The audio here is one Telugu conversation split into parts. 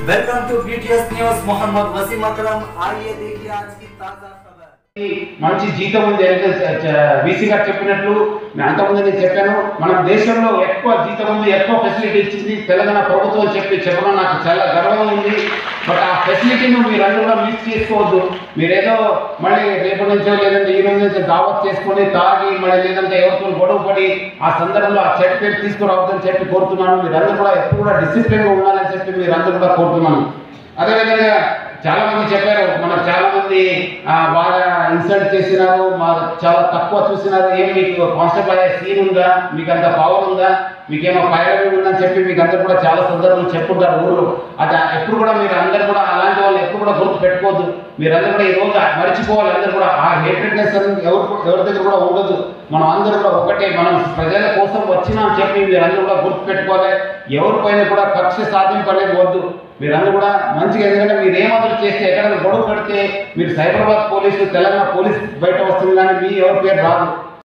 Welcome to BTS news Mohammad Wasim Akram आइए देखिए आज की ताजा खबर మంచి జీతం ఉంది బీసీ గారు చెప్పినట్లు నేను అంతకుముందు నేను చెప్పాను మన దేశంలో ఎక్కువ జీతం ఉంది ఎక్కువ ఫెసిలిటీ ఇచ్చింది తెలంగాణ ప్రభుత్వం చెప్పి చెప్పడం నాకు చాలా గర్వంగా ఉంది బట్ ఆ ఫెసిలిటీని మీరు అందరూ కూడా మిస్ చేసుకోవద్దు మీరేదో మళ్ళీ రేపటి నుంచో లేదంటే ఈ రోజు నుంచో దావత్ చేసుకొని తాగి మళ్ళీ లేదంటే ఎవరితో గొడవ పడి ఆ సందర్భంలో ఆ చెట్టు పేరు తీసుకురావద్దని చెప్పి కోరుతున్నాను మీరందరూ కూడా ఎప్పుడు కూడా డిసిప్లిన్గా ఉండాలని చెప్పి మీరందరూ కూడా కోరుతున్నాను అదేవిధంగా చాలా మంది చెప్పారు మనకు చాలా మంది ఆ, బాగా ఇన్సల్ట్ చేసినారు మా చాలా తక్కువ చూసినారు ఏం మీకు కాన్స్టేబుల్ అయ్యే సీన్ ఉందా మీకు అంత పవర్ ఉందా మీకేమో పైరవీ ఉందని చెప్పి మీకు అందరు కూడా చాలా సందర్భాలు చెప్పుంటారు ఊళ్ళో అది ఎప్పుడు కూడా మీరు అందరు కూడా అలాంటి వాళ్ళు ఎప్పుడు కూడా గుర్తు పెట్టుకోవద్దు మీరందరూ కూడా ఈ రోజు మర్చిపోవాలి అందరూ కూడా ఆ హేట్రెడ్నెస్ అనేది ఎవరు ఎవరి దగ్గర కూడా ఉండదు మనం అందరూ కూడా ఒకటే మనం ప్రజల కోసం వచ్చినా అని చెప్పి మీరందరూ కూడా గుర్తు పెట్టుకోవాలి ఎవరిపైన కూడా కక్ష సాధింపు అనేది వద్దు మీరందరూ కూడా మంచిగా ఎందుకంటే మీరు ఏమాత్రం చేస్తే ఎక్కడైనా గొడవ పెడితే మీరు సైబరాబాద్ పోలీసు తెలంగాణ పోలీస్ బయట వస్తుంది కానీ మీ ఎవరి పేరు రాదు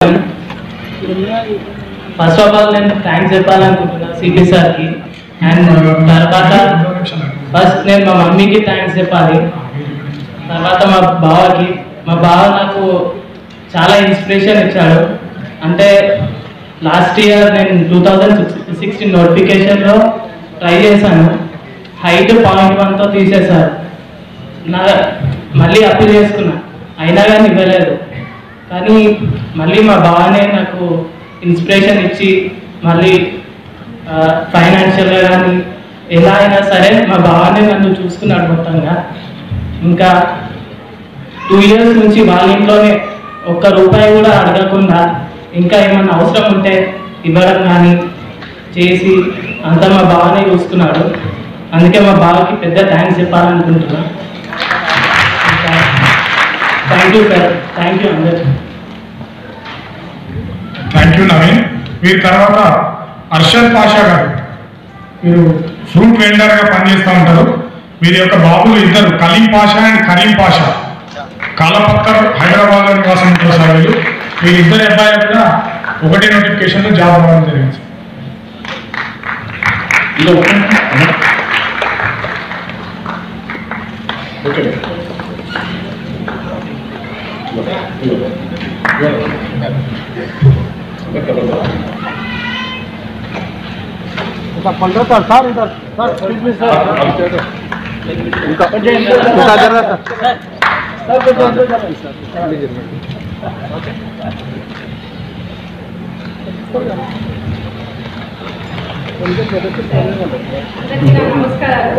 ఫస్ట్ ఆఫ్ ఆల్ నేను థ్యాంక్స్ చెప్పాలనుకుంటున్నా సిపి సార్కి అండ్ తర్వాత ఫస్ట్ నేను మా మమ్మీకి థ్యాంక్స్ చెప్పాలి తర్వాత మా బావకి మా బావ నాకు చాలా ఇన్స్పిరేషన్ ఇచ్చాడు అంటే లాస్ట్ ఇయర్ నేను టూ థౌజండ్ సిక్స్టీన్ నోటిఫికేషన్లో ట్రై చేశాను హైట్ పాయింట్ వన్తో తీసేశారు నా మళ్ళీ అప్పీల్ చేసుకున్నా అయినా కానీ ఇవ్వలేదు కానీ మళ్ళీ మా బావనే నాకు ఇన్స్పిరేషన్ ఇచ్చి మళ్ళీ ఫైనాన్షియల్గా కానీ ఎలా అయినా సరే మా బావనే నన్ను చూసుకున్నాడు మొత్తంగా ఇంకా టూ ఇయర్స్ నుంచి వాళ్ళ ఇంట్లోనే ఒక్క రూపాయి కూడా అడగకుండా ఇంకా ఏమన్నా అవసరం ఉంటే ఇవ్వడం కానీ చేసి అంతా మా బావనే చూసుకున్నాడు అందుకే మా బావకి పెద్ద థ్యాంక్స్ చెప్పాలనుకుంటున్నా thank you sir thank you అందరికీ థ్యాంక్ యూ నవీన్ మీరు తర్వాత అర్షద్ పాషా గారు మీరు ఫ్రూట్ వెండర్గా పనిచేస్తూ ఉంటారు వీరి యొక్క బాబులు ఇద్దరు కలీం పాషా అండ్ కరీం పాషా కాలపక్కర్ హైదరాబాద్లో నివాసం ఉంటారు సార్ వీళ్ళు వీరిద్దరు అబ్బాయిలు కూడా ఒకటి నోటిఫికేషన్లో జాబ్ రావడం జరిగింది అందరికీ నా నమస్కారాలు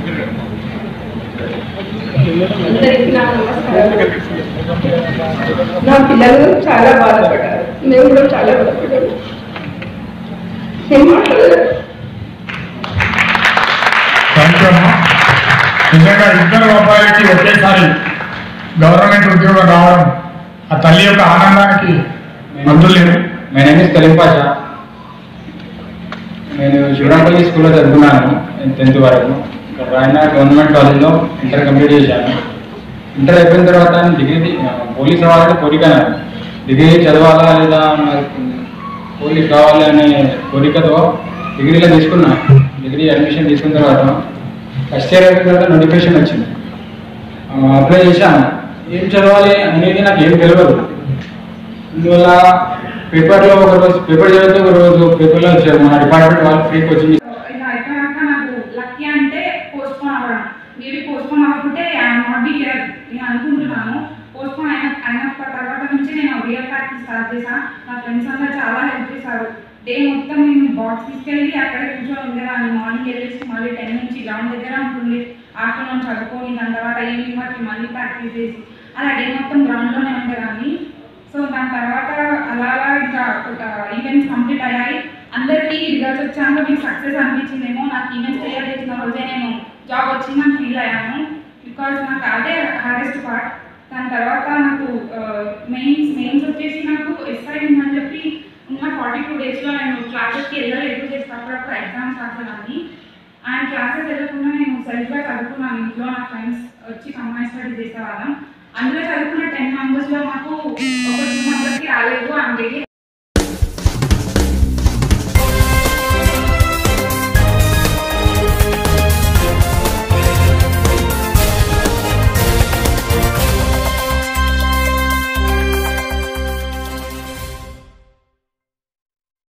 అందరికీ నా నమస్కారాలు నా పిల్లలు చాలా బాధపడ్డారు మేము కూడా చాలా బాధపడ్డాము ఏం మాట్లాడలేదు థ్యాంక్ యూ అమ్మా నిజంగా ఇద్దరు అబ్బాయిలకి ఒకేసారి గవర్నమెంట్ ఉద్యోగం రావడం ఆ తల్లి యొక్క ఆనందానికి మందులు లేవు my name is Kaleem Pasha నేను శివరాంపల్లి స్కూల్లో చదువుకున్నాను టెన్త్ వరకు ఇక్కడ రాయన గవర్నమెంట్ కాలేజ్లో ఇంటర్ కంప్లీట్ చేశాను ఇంటర్ అయిపోయిన తర్వాత నేను డిగ్రీ తీ- పోలీస్ అవ్వాలని కోరిక నాది. డిగ్రీ చదవాలా లేదా మరి పోలీస్ కావాలి అనే కోరికతో డిగ్రీలో తీసుకున్నా డిగ్రీ అడ్మిషన్ తీసుకున్న తర్వాత ఫస్ట్ ఇయర్ అయిపోయిన తర్వాత నోటిఫికేషన్ వచ్చింది అప్లై చేశాను ఏం చదవాలి అనేది నాకు ఏం తెలియదు అందువల్ల పేపర్లో ఒక రోజు పేపర్ చదివితే ఒక రోజు పేపర్లో వచ్చారు మన డిపార్ట్మెంట్ వాళ్ళు ఫ్రీ కోచింగ్ ఇలా అయిపోయాక నాకు లక్కీ అంటే పోస్ట్ పోన్ అవ్వడం మేబీ పోస్ట్ పోన్ అవ్వకుంటే ఐఎమ్ నాట్ బి హియర్ నేను అనుకుంటున్నాను పోస్ట్ పోన్ అయిన అయిన తర్వాత నుంచి నేను రియల్ ప్రాక్టీస్ స్టార్ట్ చేశాను నా ఫ్రెండ్స్ అందరూ చాలా హెల్ప్ చేశారు డే మొత్తం నేను బాక్స్ తీసుకెళ్ళి అక్కడ కూర్చొని ఉండేదాన్ని మార్నింగ్ వెళ్ళేసి మళ్ళీ టెన్ నుంచి గ్రౌండ్ దగ్గర ఉంటుంది ఆఫ్టర్నూన్ చదువుకొని దాని తర్వాత ఈవినింగ్ వరకు మళ్ళీ ప్రాక్టీస్ చేసి అలా డే మొత్తం గ్రౌండ్లోనే ఉండేదాన్ని సో దాని తర్వాత అలా అలా ఇంకా ఒక ఈవెంట్స్ కంప్లీట్ అయ్యాయి అందరికీ రిజల్ట్స్ వచ్చాక మీకు సక్సెస్ అనిపించిందేమో నాకు ఈవెంట్స్ క్లియర్ చేసిన రోజే నేను జాబ్ వచ్చిందని ఫీల్ అయ్యాను బికాజ్ నాకు అదే హారెస్ట్ పార్ట్ దాని తర్వాత నాకు మెయిన్స్ మెయిన్స్ వచ్చేసి నాకు ఎస్ఐ ఉందని చెప్పి ఉన్న ఫార్టీ టూ డేస్లో నేను క్లాసెస్కి వెళ్ళలేదు జస్ట్ అప్పుడప్పుడు ఎగ్జామ్స్ రాసేదాన్ని అండ్ క్లాసెస్ వెళ్ళకుండా నేను సెల్ఫ్గా చదువుకున్నాను ఇంట్లో నా ఫ్రెండ్స్ వచ్చి కంబైన్ స్టడీ చేసేవాళ్ళం అందులో చదువుకున్న టెన్ మెంబర్స్లో మాకు ఒక టూ మెంబర్స్కి రాలేదు అండ్